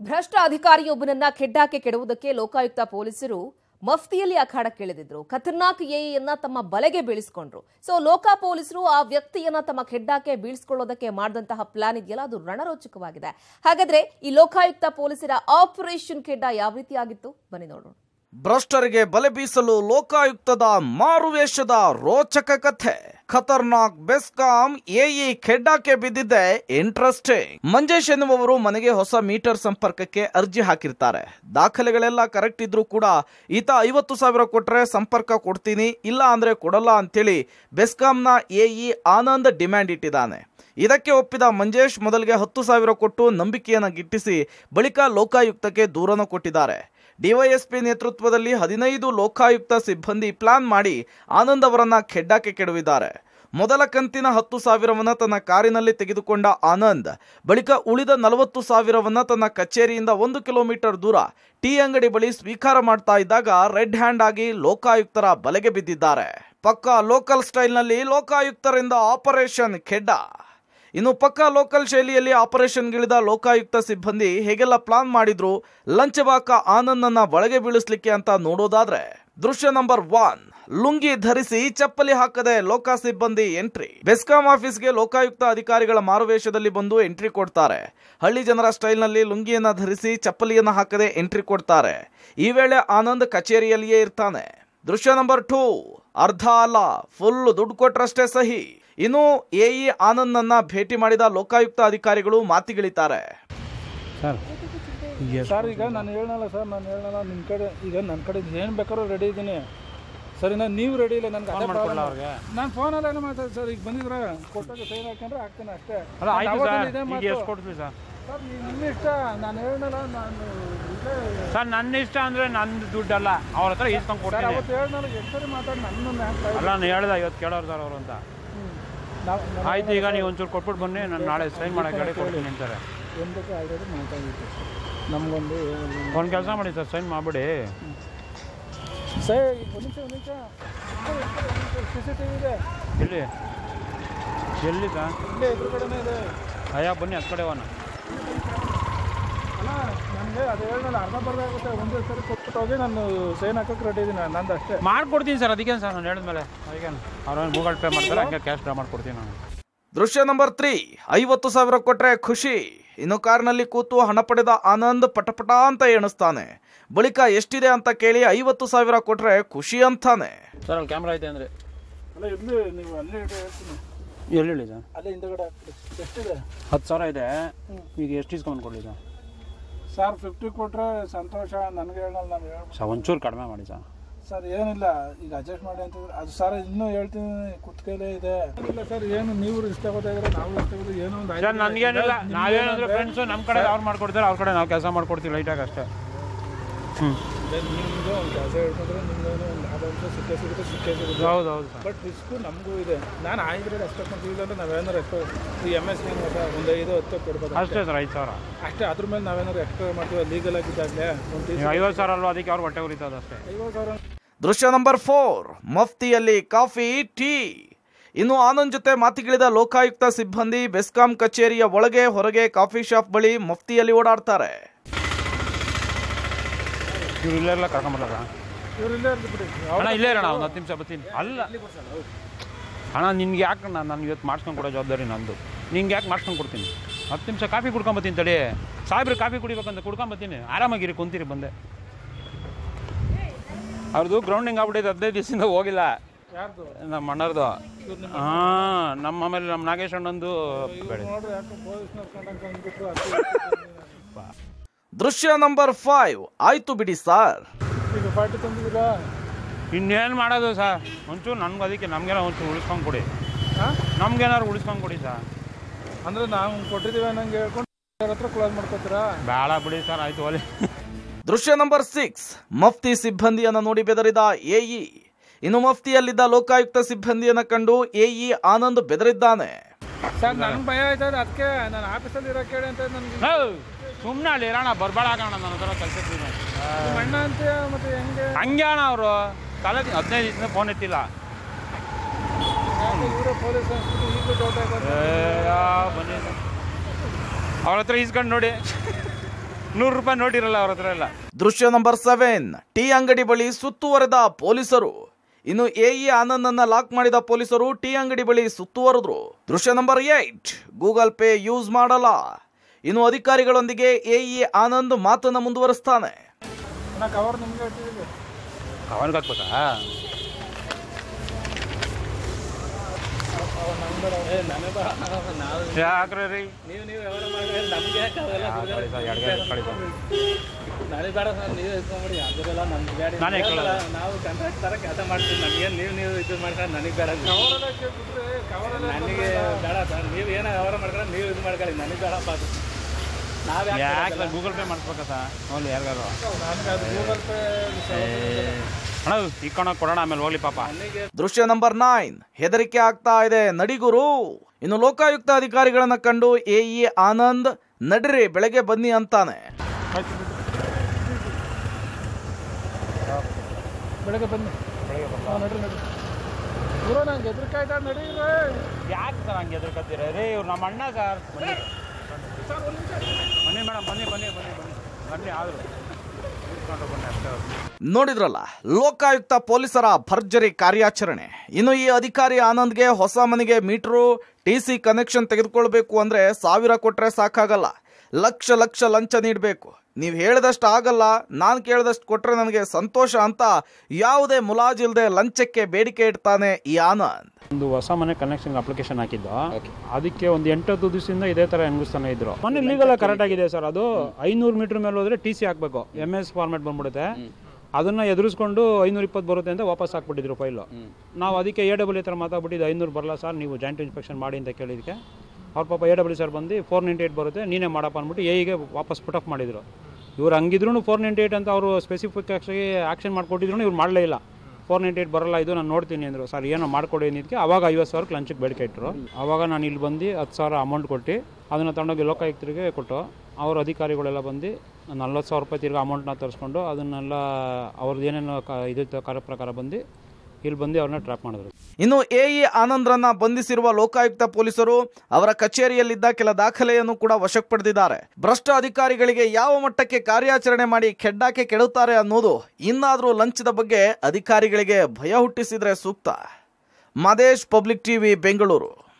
ಭ್ರಷ್ಟ ಅಧಿಕಾರಿಯೊಬ್ಬನನ್ನ ಖೆಡ್ಡಾಕ್ಕೆ ಕೆಡುವುದಕ್ಕೆ ಲೋಕಾಯುಕ್ತ ಪೊಲೀಸರು ಮಫ್ತಿಯಲ್ಲಿ ಅಖಾಡಕ್ಕಿಳಿದಿದ್ರು ಖತರ್ನಾಕ್ ಎಯನ್ನ ತಮ್ಮ ಬಲೆಗೆ ಬೀಳಿಸ್ಕೊಂಡ್ರು ಸೊ ಲೋಕ ಪೊಲೀಸರು ಆ ವ್ಯಕ್ತಿಯನ್ನ ತಮ್ಮ ಖೆಡ್ಡಾಕ್ಕೆ ಬೀಳಿಸ್ಕೊಳ್ಳೋದಕ್ಕೆ ಮಾಡಿದಂತಹ ಪ್ಲಾನ್ ಇದೆಯಲ್ಲ ಅದು ರಣರೋಚಕವಾಗಿದೆ ಹಾಗಾದ್ರೆ ಈ ಲೋಕಾಯುಕ್ತ ಪೊಲೀಸರ ಆಪರೇಷನ್ ಖೆಡ್ಡಾ ಯಾವ ರೀತಿಯಾಗಿತ್ತು ಬನ್ನಿ ನೋಡೋಣ ಭ್ರಷ್ಟರಿಗೆ ಬಲೆ ಬೀಸಲು ಲೋಕಾಯುಕ್ತದ ಮಾರುವೇಷದ ರೋಚಕ ಕಥೆ ಖತರ್ನಾಕ್ ಬೆಸ್ಕಾಂ ಎಇ ಖೆಡ್ಡಾಕ್ಕೆ ಬಿದ್ದಿದ್ದೆ ಇಂಟ್ರೆಸ್ಟಿಂಗ್ ಮಂಜೇಶ್ ಎನ್ನುವವರು ಮನೆಗೆ ಹೊಸ ಮೀಟರ್ ಸಂಪರ್ಕಕ್ಕೆ ಅರ್ಜಿ ಹಾಕಿರ್ತಾರೆ ದಾಖಲೆಗಳೆಲ್ಲ ಕರೆಕ್ಟ್ ಇದ್ರೂ ಕೂಡ ಈತ ಐವತ್ತು ಸಾವಿರ ಕೊಟ್ರೆ ಸಂಪರ್ಕ ಕೊಡ್ತೀನಿ ಇಲ್ಲ ಅಂದ್ರೆ ಕೊಡಲ್ಲ ಅಂತೇಳಿ ಬೆಸ್ಕಾಂನ ಎಇ ಆನಂದ್ ಡಿಮ್ಯಾಂಡ್ ಇಟ್ಟಿದ್ದಾನೆ ಇದಕ್ಕೆ ಒಪ್ಪಿದ ಮಂಜೇಶ್ ಮೊದಲಿಗೆ ಹತ್ತು ಸಾವಿರ ಕೊಟ್ಟು ನಂಬಿಕೆಯನ್ನು ಗಿಟ್ಟಿಸಿ ಬಳಿಕ ಲೋಕಾಯುಕ್ತಕ್ಕೆ ದೂರನ್ನು ಕೊಟ್ಟಿದ್ದಾರೆ ಡಿವೈಎಸ್ಪಿ ನೇತೃತ್ವದಲ್ಲಿ ಹದಿನೈದು ಲೋಕಾಯುಕ್ತ ಸಿಬ್ಬಂದಿ ಪ್ಲಾನ್ ಮಾಡಿ ಆನಂದ್ ಅವರನ್ನ ಖೆಡ್ಡಾಕ್ಕೆ ಕೆಡವಿದ್ದಾರೆ ಮೊದಲ ಕಂತಿನ ಹತ್ತು ಸಾವಿರವನ್ನ ತನ್ನ ಕಾರಿನಲ್ಲಿ ತೆಗೆದುಕೊಂಡ ಆನಂದ್ ಬಳಿಕ ಉಳಿದ ನಲವತ್ತು ಸಾವಿರವನ್ನ ತನ್ನ ಕಚೇರಿಯಿಂದ ಒಂದು ಕಿಲೋಮೀಟರ್ ದೂರ ಟೀ ಅಂಗಡಿ ಬಳಿ ಸ್ವೀಕಾರ ಮಾಡ್ತಾ ಇದ್ದಾಗ ರೆಡ್ ಹ್ಯಾಂಡ್ ಆಗಿ ಲೋಕಾಯುಕ್ತರ ಬಲೆಗೆ ಬಿದ್ದಿದ್ದಾರೆ ಪಕ್ಕಾ ಲೋಕಲ್ ಸ್ಟೈಲ್ನಲ್ಲಿ ಲೋಕಾಯುಕ್ತರಿಂದ ಆಪರೇಷನ್ ಖೆಡ್ಡಾ ಇನ್ನು ಪಕ್ಕಾ ಲೋಕಲ್ ಶೈಲಿಯಲ್ಲಿ ಆಪರೇಷನ್ಗಿಳಿದ ಲೋಕಾಯುಕ್ತ ಸಿಬ್ಬಂದಿ ಹೇಗೆಲ್ಲ ಪ್ಲಾನ್ ಮಾಡಿದ್ರು ಲಂಚಬಾಕ ಆನಂದನ್ನ ಒಳಗೆ ಬೀಳಿಸ್ಲಿಕ್ಕೆ ಅಂತ ನೋಡೋದಾದ್ರೆ ದೃಶ್ಯ ನಂಬರ್ ಒನ್ ಲುಂಗಿ ಧರಿಸಿ ಚಪ್ಪಲಿ ಹಾಕದೆ ಲೋಕ ಸಿಬ್ಬಂದಿ ಎಂಟ್ರಿ ಬೆಸ್ಕಾಂ ಆಫೀಸ್ಗೆ ಲೋಕಾಯುಕ್ತ ಅಧಿಕಾರಿಗಳ ಮಾರುವೇಷದಲ್ಲಿ ಬಂದು ಎಂಟ್ರಿ ಕೊಡ್ತಾರೆ ಹಳ್ಳಿ ಜನರ ಸ್ಟೈಲ್ನಲ್ಲಿ ಲುಂಗಿಯನ್ನ ಧರಿಸಿ ಚಪ್ಪಲಿಯನ್ನ ಹಾಕದೆ ಎಂಟ್ರಿ ಕೊಡ್ತಾರೆ ಈ ವೇಳೆ ಆನಂದ್ ಕಚೇರಿಯಲ್ಲಿಯೇ ಇರ್ತಾನೆ ದೃಶ್ಯ ನಂಬರ್ ಟೂ ಅರ್ಧ ಅಲ್ಲ ಫುಲ್ ದುಡ್ಡು ಕೊಟ್ರಷ್ಟೇ ಸಹಿ ಇನ್ನು ಎಇ ಆನಂದ್ನನ್ನ ಭೇಟಿ ಮಾಡಿದ ಲೋಕಾಯುಕ್ತ ಅಧಿಕಾರಿಗಳು ಮಾತಿಗಿಳಿತಾರೆ ಸರ್ ಸರ್ ಈಗ ನಾನು ಹೇಳಲ್ಲ ಸರ್ ನಾನು ಹೇಳಲ್ಲ ನಿಮ್ಮ ಕಡೆ ಈಗ ನನ್ನ ಕಡೆ ಏನು ಬೇಕಾದ್ರೂ ರೆಡಿ ಇದ್ದೀನಿ ಸರಿನಾ ನೀವು ರೆಡಿ ಇಲ್ಲ ನನಗೆ ಅದೇ ಮಾಡ್ಕೊಡ್ಲಾ ಅವ್ರಿಗೆ? ನಾನು ಫೋನಲ್ಲಿ ಏನೋ ಮಾತಾಡಿ ಸರ್ ಈಗ ಬಂದಿದ್ರೆ ಕೊಟ್ಟಾಗ ಸೈನ್ ಹಾಕೊಂಡ್ರೆ ಹಾಕ್ತೇನೆ ಅಷ್ಟೇ ಅಲ್ಲ ಆಯ್ತು ಅವತ್ತಿಂದ ಸರ್ ಇದೇ ಈಗ ಮಾತು. ಎಷ್ಟು ಕೊಡ್ತೀವಿ ಸರ್ ಸರ್ ನೀವು ನಿಮ್ಮ ಇಷ್ಟ ನಾನು ಹೇಳಲ್ಲ ನಾನು ಇಲ್ಲೇ ಸರ್ ನನ್ನ ಇಷ್ಟ ಅಂದರೆ ನಂದು ದುಡ್ಡಲ್ಲ ಅವ್ರ ಹತ್ರ ಇಸ್ಕೊಂಡು ಸರ್ ಕೊಡ್ತೀನಿ ಅವತ್ತು ಹೇಳಿ ನನಗೆ ಎಷ್ಟು ಸರಿ ಮಾತಾಡಿ ನನ್ನನ್ನು ಹಾಕ್ತಾ ಅಲ್ಲ ನಾನು ಹೇಳ್ದೆ ಇವತ್ತು ಕೇಳೋರು ಸರ್ ಅವರು ಅಂತ ನಾವು ಆಯ್ತು ಈಗ ನೀವು ಒಂಚೂರು ಕೊಟ್ಬಿಟ್ಟು ಬನ್ನಿ ನಾನು ನಾಳೆ ಸೈನ್ ಮಾಡೋ ಕಡೆ ಕೊಡ್ತೀನಿ ಅಂತಾರೆ ಒಂದಕ್ಕೆ ಆಲ್ರೆಡಿ ಮಾತಾಡಿತ್ತು ನಮಗೊಂದು ಒಂದು ಕೆಲಸ ಮಾಡಿ ಸರ್ ಸೈನ್ ಮಾಡಿಬಿಡಿ ಸರ್ ಒಂದು ನಿಮಿಷ ಒಂದು ನಿಮಿಷ ಸಿ ಸಿ ಟಿ ವಿ ಇದೆ ಎಲ್ಲಿ ಎಲ್ಲಿ ಸರ್ ಇಲ್ಲೇ ಎದುರುಗಡೆನೇ ಇದೆ ಅಯ್ಯ ಬನ್ನಿ ಹತ್ತು ಕಡೆ ಹೋಗೋಣ ಅಲ್ಲ ನನಗೆ ಅದು ಹೇಳಲ್ಲ ಅರ್ಧ ಬರ್ಧ ಆಗುತ್ತೆ ಒಂದೇ ಸರಿ ಕೊಟ್ಬಿಟ್ಟು ಹೋಗಿ ನಾನು ಸೈನ್ ಹಾಕೋಕೆ ರೆಡಿ ಇದ್ದೀನಿ ನಂದು ಅಷ್ಟೇ ಮಾಡ್ಕೊಡ್ತೀನಿ ಸರ್ ಅದಕ್ಕೆ ಸರ್ ನಾನು ಹೇಳಿದ್ಮೇಲೆ ಅದಕ್ಕೆ ಅವ್ರೇನು ಗೂಗಲ್ ಪೇ ಮಾಡ್ತಾರೆ ಹಂಗೆ ಕ್ಯಾಶ್ ಡ್ರಾ ಮಾಡ್ಕೊಡ್ತೀನಿ ನಾನು ದೃಶ್ಯ ನಂಬರ್ ತ್ರೀ ಐವತ್ತು ಸಾವಿರ ಕೊಟ್ರೆ ಖುಷಿ ಇನ್ನು ಕಾರ್ನಲ್ಲಿ ಕೂತು ಹಣ ಪಡೆದ ಆನಂದ್ ಪಟಪಟ ಅಂತ ಎಣಿಸ್ತಾನೆ ಬಳಿಕ ಎಷ್ಟಿದೆ ಅಂತ ಕೇಳಿ ಐವತ್ತು ಸಾವಿರ ಕೊಟ್ರೆ ಖುಷಿ ಅಂತಾನೆ ಸರ್ ಅಲ್ಲಿ ಕ್ಯಾಮ್ರಾ ಐತೆ ಅಂದರೆ ಅಲ್ಲ ಇರಲಿ ನೀವು ಅಲ್ಲೇ ಇಟ್ಟು ಹೇಳ್ತೀನಿ ಎಲ್ಲಿ ಹೇಳಿ ಸರ್ ಅಲ್ಲೇ ಹಿಂದಗಡೆ ಹಾಕ್ಬಿಡಿ ಎಷ್ಟಿದೆ ಹತ್ತು ಸಾವಿರ ಇದೆ ಈಗ ಎಷ್ಟು ಇಸ್ಕೊಂಡು ಕೊಡಲಿ ಸರ್ ಸರ್ ಫಿಫ್ಟಿ ಕೊಟ್ಟರೆ ಸಂತೋಷ ನನಗೆ ಹೇಳಲ್ಲ ನಾನು ಹೇಳ್ಬಿಟ್ಟು ಸರ್ ಒಂಚೂರು ಕಡಿಮೆ ಮಾಡಿ ಸರ್ ಸರ್ ಏನಿಲ್ಲ ಈಗ ಅಡ್ಜಸ್ಟ್ ಮಾಡಿ ಅಂತಂದ್ರೆ ಅದು ಸರ್ ಇನ್ನೂ ಹೇಳ್ತೀನಿ ಕುತ್ಕೈಲೇ ಇದೆ ಇಲ್ಲ ಸರ್ ಏನು ನೀವು ಇಷ್ಟ ಗೊತ್ತಾಗಿದ್ರೆ ನಾವು ಇಷ್ಟ ಗೊತ್ತಾಗ ಏನೋ ಒಂದು ಸರ್ ನನಗೇನಿಲ್ಲ ನಾವೇನಂದ್ರೆ ಫ್ರೆಂಡ್ಸು ನಮ್ಮ ಕಡೆ ಅವ್ರು ಮಾಡ್ಕೊಡ್ತಾರೆ ಅವ್ರ ಕಡೆ ನಾವು ಕೆಲಸ ಮಾಡ್ಕೊಡ್ತೀವಿ ಲೈಟಾಗಿ ಅಷ್ಟೇ ಹ್ಞೂ ನಿಮ್ಗೆ ಒಂದು ಕೆಲಸ ಹೇಳ್ಕೊಂಡ್ರೆ ನಿಮ್ಗೆ ಒಂದು ಲಾಭ ಅಂತ ಸಿಕ್ಕೇ ಸಿಗುತ್ತೆ ಸಿಕ್ಕೇ ಸಿಗುತ್ತೆ ಹೌದು ಹೌದು ಸರ್ ಬಟ್ ರಿಸ್ಕು ನಮಗೂ ಇದೆ ನಾನು ಆಗಿದ್ರೆ ಎಕ್ಸ್ಪೆಕ್ಟ್ ಮಾಡ್ತೀವಿ ಅಂದ್ರೆ ನಾವೇನಾರು ಎಕ್ಸ್ಪೆ ಈ ಎಮ್ ಎಸ್ ಒಂದು ಐದು ಹತ್ತು ಕೊಡ್ಬೋದು ಅಷ್ಟೇ ಸರ್ ಐದು ಸಾವಿರ ಅಷ್ಟೇ ಅದ್ರ ಮೇಲೆ ನಾವೇನಾರು ಎಕ್ಸ್ಪೆಕ್ಟ್ ಮಾಡ್ತೀವಿ ಲೀಗಲ್ ಆಗಿದ್ದಾಗಲೇ ಒಂದು ನೀವು ಐವತ್ತು ಸಾವಿರ ಅಲ್ವಾ ಅದಕ್ಕೆ ಅವ್ರು ಹೊಟ್ಟೆ ಉರಿತದೆ ಅಷ್ಟೇ ಐವತ್ತು ಸಾವಿರ ದೃಶ್ಯ ನಂಬರ್ ಫೋರ್ ಮಫ್ತಿಯಲ್ಲಿ ಕಾಫಿ ಟೀ ಇನ್ನು ಆನಂದ್ ಜೊತೆ ಮಾತಿಗಿಳಿದ ಲೋಕಾಯುಕ್ತ ಸಿಬ್ಬಂದಿ ಬೆಸ್ಕಾಂ ಕಚೇರಿಯ ಒಳಗೆ ಹೊರಗೆ ಕಾಫಿ ಶಾಪ್ ಬಳಿ ಮಫ್ತಿಯಲ್ಲಿ ಓಡಾಡ್ತಾರೆ ಇವ್ರು ಇಲ್ಲೇ ಇಲ್ಲ ಕರ್ಕೊಂಬರಲ್ಲ ಇವ್ರು ಇಲ್ಲೇ ಇರ್ಲಿ ಬಿಡಿ ಅಣ್ಣ ಇಲ್ಲೇ ಇರೋಣ ಒಂದು ಹತ್ತು ನಿಮಿಷ ಬರ್ತೀನಿ ಅಲ್ಲ ಅಣ್ಣ ನಿನ್ಗೆ ಯಾಕೆ ನಾನು ನಾನು ಇವತ್ತು ಮಾಡ್ಸ್ಕೊಂಡು ಕೊಡೋ ಜವಾಬ್ದಾರಿ ನಂದು ನಿಂಗೆ ಯಾಕೆ ಮಾಡ್ಸ್ಕೊಂಡು ಕೊಡ್ತೀನಿ ಹತ್ತು ನಿಮಿಷ ಕಾಫಿ ಕುಡ್ಕೊಂಬತ್ತೀನಿ ತಡಿ ಸಾಹೇಬ್ರು ಕಾಫಿ ಕುಡಿಬೇಕಂತ ಕುಡ್ಕೊಂಬತ್ತೀನಿ ಆರಾಮಾಗಿರಿ ಕುಂತೀರಿ ಬಂದೆ ಅವ್ರದ್ದು ಗ್ರೌಂಡಿಂಗ್ ಆಗ್ಬಿಟ್ಟಿದೆ ಹದಿನೈದು ದಿವಸದಿಂದ ಹೋಗಿಲ್ಲ ಯಾರ್ದು ನಮ್ಮ ಅಣ್ಣರ್ದು ಹಾಂ ನಮ್ಮ ಆಮೇಲೆ ನಮ್ಮ ನಾಗೇಶ್ ಅಣ್ಣಂದು ಬೇಡ ನೋಡ್ರಿ ಯಾಕೆ ಪೊಲೀಸ್ನವ್ರು ಕಂಡಂಗೆ ಅಂದ್ಬಿಟ್ರು ಅದಕ್ಕೆ ದೃಶ್ಯ ನಂಬರ್ ಫೈವ್ ಆಯ್ತು ಬಿಡಿ ಸರ್ ಈಗ ಪಾರ್ಟಿ ತಂದಿದ್ದೀರಾ ಇನ್ನೇನು ಮಾಡೋದು ಸರ್ ಒಂಚೂರು ನನ್ಗೆ ಅದಕ್ಕೆ ನಮ್ಗೇನೋ ಒಂಚೂರು ಉಳಿಸ್ಕೊಂಡು ಕೊಡಿ ಹಾಂ ನಮ್ಗೇನಾದ್ರು ಉಳಿಸ್ಕೊಂಡು ಕೊಡಿ ಸರ್ ಅಂದರೆ ನಾವು ಕೊಟ್ಟಿದ್ದೀವಿ ಅನ್ನಂಗೆ ಹೇಳ್ಕೊಂಡು ಅವ್ರ ಹತ್ರ ಕ್ಲೋಸ್ ಮಾಡ್ಕೋತೀರಾ ಬೇಡ ಬಿಡಿ ಸರ್ ಆಯ್ತು ಒಲೆ ದೃಶ್ಯ ನಂಬರ್ ಸಿಕ್ಸ್ ಮಫ್ತಿ ಸಿಬ್ಬಂದಿಯನ್ನ ನೋಡಿ ಬೆದರಿದ ಎಇ ಇನ್ನು ಮಫ್ತಿಯಲ್ಲಿದ್ದ ಲೋಕಾಯುಕ್ತ ಸಿಬ್ಬಂದಿಯನ್ನ ಕಂಡು ಎಇ ಆನಂದ್ ಬೆದರಿದ್ದಾನೆ ಸರ್ ನನಗೆ ಭಯ ಆಯ್ತದೆ ಅದಕ್ಕೆ ನಾನು ಆಫೀಸಲ್ಲಿ ಇರೋ ಕೇಳಿ ಅಂತ ನನಗೆ ಸುಮ್ಮನೆ ಅಲ್ಲಿ ಇರೋಣ ಬರ್ಬೇಡ ಆಗೋಣ ನನ್ನ ಹತ್ರ ಕೆಲಸಕ್ಕೆ ನಿಮ್ಮ ಅಣ್ಣ ಅಂತ ಮತ್ತೆ ಹೆಂಗೆ ಹಂಗೆ ಅಣ್ಣ ಅವರು ತಲೆ ಹದಿನೈದು ದಿವಸ ಫೋನ್ ಎತ್ತಿಲ್ಲ ಯಾಕೆ ಇವರೇ ಪೊಲೀಸ್ ಅನ್ಸ್ಬಿಟ್ಟು ಈಗಲೂ ಡೌಟ್ ಆಗೋದು ಏ, ಆ, ಬನ್ನಿ ಅವ್ರ ಹತ್ರ ಈಸ್ಕೊಂಡು ನೋಡಿ ನೂರು ರೂಪಾಯಿ ನೋಟಿರಲ್ಲ ಅವ್ರ ಹತ್ರ ಎಲ್ಲ ದೃಶ್ಯ ನಂಬರ್ ಸೆವೆನ್ ಟೀ ಅಂಗಡಿ ಬಳಿ ಸುತ್ತುವರೆದ ಪೊಲೀಸರು ಇನ್ನು ಎಇ ಆನಂದ್ ಅನ್ನ ಲಾಕ್ ಮಾಡಿದ ಪೊಲೀಸರು ಟೀ ಅಂಗಡಿ ಬಳಿ ಸುತ್ತುವರೆದ್ರು ದೃಶ್ಯ number eight Google pay use ಮಾಡಲ್ಲ ಇನ್ನು ಅಧಿಕಾರಿಗಳೊಂದಿಗೆ ಎಇ ಆನಂದ್ ಮಾತನ್ನ ಮುಂದುವರಿಸ್ತಾನೆ ನಾ ಕವರ್ ನಿಮ್ಗೆ ಇಟ್ಟಿದ್ದೀವಿ ಅವನಿಗೆ ಹಾಕ್ಬೇಕಾ ಯಾಕ್ರೆ ರೀ ನೀವು ನೀವು ವ್ಯವಹಾರ ಮಾಡಿ ನಮ್ಗೆ ಯಾಕೆ ಅವೆಲ್ಲ ಕಳಿ ಸರ್, ಎರಡು ಗಾಡಿ ಕಳಿ ಸರ್. ನನಗೆ ಬೇಡ ಸರ್ ನೀವು ಇಸ್ಕೊಂಬಿಡಿ ಅದರೆಲ್ಲ ನಮ್ಗೆ ಬೇಡ ನಾನೇ ಹೇಳಲ್ಲ, ನಾವು ಕಾಂಟ್ರಾಕ್ಟ್ ತರ ಕೆಲಸ ಮಾಡ್ತೀವಿ ನಮ್ಗೇನು ನೀವು ನೀವು ಇದು ಮಾಡ್ಕೊಂಡು ನನಗೆ ಬೇಡ ಕವರೆಲ್ಲ ಕೇಳ್ಬಿಟ್ರೆ ಕವರೆಲ್ಲ ನನಗೆ ಬೇಡ ಸರ್ ನೀವು ಏನೋ ವ್ಯವಹಾರ ಮಾಡ್ಕೊಂಡು ನೀವು ಇದು ಮಾಡ್ಕೊಳ್ಳಿ ನನಗೆ ಬೇಡಪ್ಪ ಅದು ನಾವು ಯಾಕೆ ಸರ್ ಗೂಗಲ್ ಪೇ ಮಾಡಿಸ್ಬೇಕಾ ಸರ್ ಹೋಗ್ಲಿ ಯಾರಿಗಾರು ನನಗೆ ಅದು ಗೂಗಲ್ ಪೇ ಅಣ್ಣ ಇಕ್ಕೊಂಡು ಕೊಡೋಣ ಆಮೇಲೆ ಹೋಗ್ಲಿ ಪಾಪ ದೃಶ್ಯ ನಂಬರ್ ನೈನ್ ಹೆದರಿಕೆ ಆಗ್ತಾ ಇದೆ ನಡಿಗುರು ಇನ್ನು ಲೋಕಾಯುಕ್ತ ಅಧಿಕಾರಿಗಳನ್ನ ಕಂಡು ಎಇ ಆನಂದ್ ನಡ್ರಿ ಬೆಳಗ್ಗೆ ಬನ್ನಿ ಅಂತಾನೆ ಬೆಳಗ್ಗೆ ಬನ್ನಿ ಹಾಂ ನಡ್ರಿ ನಡ್ರಿ ಗುರು ನಂಗೆ ಎದುರ್ಕಾಯ್ತಾ ನಡೀರಿ ಯಾಕೆ ಸರ್ ಹಂಗೆ ಎದುರ್ಕತ್ತೀರ ರೀ ಇವ್ರು ನಮ್ಮ ಅಣ್ಣ ಸರ್ ಬನ್ನಿ ಬನ್ನಿ ಮೇಡಮ್ ಬನ್ನಿ ಬನ್ನಿ ಬನ್ನಿ ಬನ್ನಿ ಬನ್ನಿ ಆದರು ಇಟ್ಕೊಂಡು ಬನ್ನಿ ಅಷ್ಟೇ ಅವ್ರು. ನೋಡಿದ್ರಲ್ಲ ಲೋಕಾಯುಕ್ತ ಪೊಲೀಸರ ಭರ್ಜರಿ ಕಾರ್ಯಾಚರಣೆ ಇನ್ನು ಈ ಅಧಿಕಾರಿ ಆನಂದ್ಗೆ ಹೊಸ ಮನೆಗೆ ಮೀಟ್ರು ಟಿ ಸಿ ಕನೆಕ್ಷನ್ ತೆಗೆದುಕೊಳ್ಬೇಕು ಅಂದ್ರೆ ಸಾವಿರ ಕೊಟ್ರೆ ಸಾಕಾಗಲ್ಲ ಲಕ್ಷ ಲಕ್ಷ ಲಂಚ ನೀಡಬೇಕು ನೀವು ಹೇಳಿದಷ್ಟು ಆಗಲ್ಲ ನಾನು ಕೇಳಿದಷ್ಟು ಕೊಟ್ರೆ ನನಗೆ ಸಂತೋಷ ಅಂತ ಯಾವುದೇ ಮುಲಾಜಿಲ್ದೆ ಲಂಚಕ್ಕೆ ಬೇಡಿಕೆ ಇಡ್ತಾನೆ ಈ ಆನಂದ್ ಒಂದು ಹೊಸ ಮನೆ ಕನೆಕ್ಷನ್ ಅಪ್ಲಿಕೇಶನ್ ಹಾಕಿದ್ದು ಅದಕ್ಕೆ ಒಂದು ಎಂಟತ್ತು ದಿವಸದಿಂದ ಇದೇ ಥರ ಹೆಂಗಿಸ್ತಾನೆ ಇದ್ರು ಮನೆ ಲೀಗಲ್ ಕರೆಕ್ಟ್ ಆಗಿದೆ ಸರ್ ಅದು ಐನೂರು ಮೀಟರ್ ಮೇಲೆ ಹೋದ್ರೆ ಟಿ ಸಿ ಹಾಕಬೇಕು ಎಮ್ ಎಸ್ ಫಾರ್ಮೆಟ್ ಬಂದ್ಬಿಡುತ್ತೆ ಅದನ್ನ ಎದುರಿಸ್ಕೊಂಡು ಐನೂರ ಇಪ್ಪತ್ತು ಬರುತ್ತೆ ಅಂತ ವಾಪಸ್ ಹಾಕ್ಬಿಟ್ಟಿದ್ರು ಫೈಲು ನಾವು ಅದಕ್ಕೆ ಎ ಡಬ್ಲ್ಯೂ ಥರ ಮಾತಾಡ್ಬಿಟ್ಟಿದ್ದು ಐನೂರು ಬರಲ್ಲ ಸರ್ ನೀವು ಜಾಯಿಂಟ್ ಇನ್ಸ್ಪೆಕ್ಷನ್ ಮಾಡಿ ಅಂತ ಕೇಳಿದಕ್ಕೆ ಅವ್ರ ಪಾಪ ಎ ಡಬ್ಲ್ಯೂ ಸರ್ ಬಂದು ಫೋರ್ ನೈಂಟಿ ಏಯ್ಟ್ ಬರುತ್ತೆ ನೀನೇ ಮಾಡಪ್ಪ ಅಂದ್ಬಿಟ್ಟು ಎಗೆ ವಾಪಸ್ ಪುಟ್ ಆಫ್ ಮಾಡಿದ್ರು ಇವ್ರು ಹಂಗಿದ್ರು ಫೋರ್ ನೈಂಟಿ ಏಯ್ಟ್ ಅಂತ ಅವರು ಸ್ಪೆಸಿಫಿಕ್ ಆಗಿ ಆಕ್ಷನ್ ಮಾಡಿಕೊಟ್ಟಿದ್ರು ಇವ್ರು ಮಾಡಲೇ ಇಲ್ಲ ಫೋರ್ ನೈಂಟಿ ಏಯ್ಟ್ ಬರಲ್ಲ ಇದು ನಾನು ನೋಡ್ತೀನಿ ಅಂದರು ಸರ್ ಏನೋ ಮಾಡ್ಕೊಡಿ ಅಂದಿದ್ದಕ್ಕೆ ಅವಾಗ ಐವತ್ತು ಸಾವಿರಕ್ಕೆ ಲಂಚಕ್ಕೆ ಬೇಡಿಕೆ ಇಟ್ಟರು ಅವಾಗ ನಾನು ಇಲ್ಲಿ ಬಂದು ಹತ್ತು ಸಾವಿರ ಅಮೌಂಟ್ ಕೊಟ್ಟು ಅದನ್ನು ತಗೊಂಡೋಗಿ ಲೋಕಾಯುಕ್ತರಿಗೆ ಕೊಟ್ಟು ಅವ್ರ ಅಧಿಕಾರಿಗಳೆಲ್ಲ ಬಂದು ನಲ್ವತ್ತು ಸಾವಿರ ರೂಪಾಯಿ ತಿರ್ಗಿ ಅಮೌಂಟ್ನ ತರಿಸ್ಕೊಂಡು ಅದನ್ನೆಲ್ಲ ಅವ್ರದ್ದು ಏನೇನು ಕ ಇದು ಕಾರ್ಯ ಪ್ರಕಾರ ಬಂದು ಇಲ್ಲಿ ಬಂದು ಅವ್ರನ್ನ ಟ್ರ್ಯಾಪ್ ಮಾಡಿದ್ರು ಇನ್ನು ಎಇ ಆನಂದ್ರನ್ನ ಬಂಧಿಸಿರುವ ಲೋಕಾಯುಕ್ತ ಪೊಲೀಸರು ಅವರ ಕಚೇರಿಯಲ್ಲಿದ್ದ ಕೆಲ ದಾಖಲೆಯನ್ನು ಕೂಡ ವಶಕ್ಕೆ ಪಡೆದಿದ್ದಾರೆ ಭ್ರಷ್ಟ ಅಧಿಕಾರಿಗಳಿಗೆ ಯಾವ ಮಟ್ಟಕ್ಕೆ ಕಾರ್ಯಾಚರಣೆ ಮಾಡಿ ಕೆಡ್ಡಾಕೆ ಕೆಡುತ್ತಾರೆ ಅನ್ನೋದು ಇನ್ನಾದರೂ ಲಂಚದ ಬಗ್ಗೆ ಅಧಿಕಾರಿಗಳಿಗೆ ಭಯ ಹುಟ್ಟಿಸಿದ್ರೆ ಸೂಕ್ತ ಮದೇಶ್ ಪಬ್ಲಿಕ್ ಟಿವಿ ಬೆಂಗಳೂರು